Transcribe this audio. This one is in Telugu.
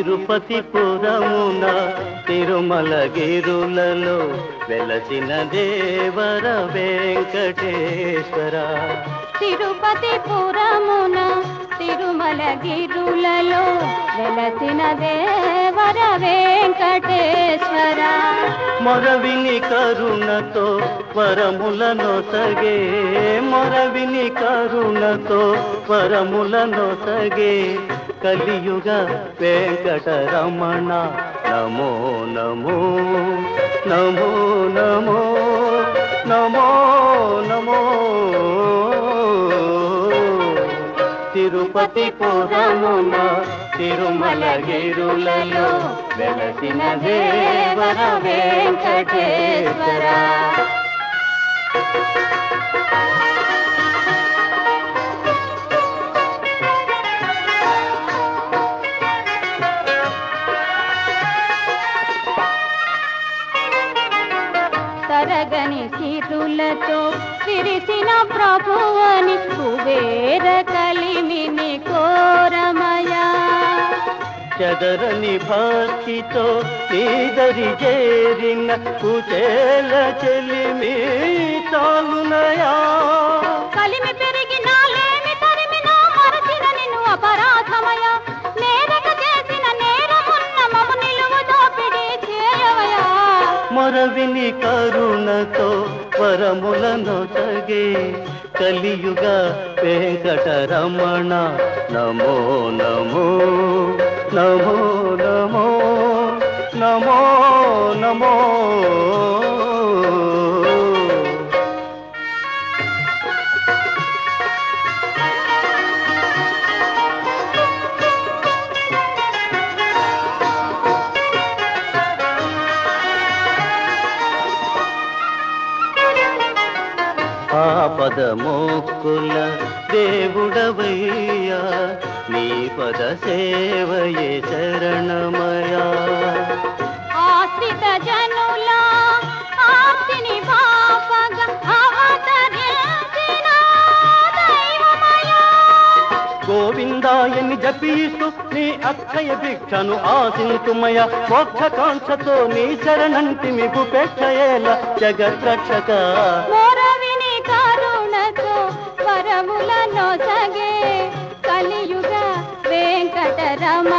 తిరుపతి పురమున తిరుమల గిరులలో వెలసిన దేవర వెంకటేశ్వర తిరుపతి పురమున తిరుమల గిరులలో వెలసిన దేవర వెంకటేశ్వర మొరవిని కరుణతో వరములను సగే మొరవిని కరుణతో వరములను సగే కలియుగ వెంకటరమణ నమో నమో నమో నమో నమో నమో తిరుపతి పురమున తిరుమల గిరులలో వెలసిన దేవర వెంకటేశ్వర తరగని సిరులతో విరిసిన ప్రభువని కుబేర కలిమిని కోరమయా చదరని భక్తితో నీదరి చేరిన కుచేల చెలిమి చాలునయా కలిమి పెరిగి నాలేమి తరిమినా మరచిన నిన్ను అపరాధమయ నేరక చేసిన నేరమున్న మము నిలువు దోపిడీ చేయవయా మొరవిని కరుణతో వరములను సగే కలియుగ వెంకటరమణ నమో నమో నమో నమో నమో నమో ఆపద మోక్కుల దేవుడవయ్యా నీ పద సేవయే శరణమయా ఆశ్రిత జనుల ఆర్తిని పాపగ అవతరించిన దైవమయా గోవిందాయని జపిస్తూ నీ అక్షయ భిక్షను ఆశింతుమయ మోక్ష కాంక్షతో నీ శరణంటిమి గుపెక్షయేల జగద్రక్షక మోరవిని కరుణతో వరములను సగే కలియుగ వెంకటరమణ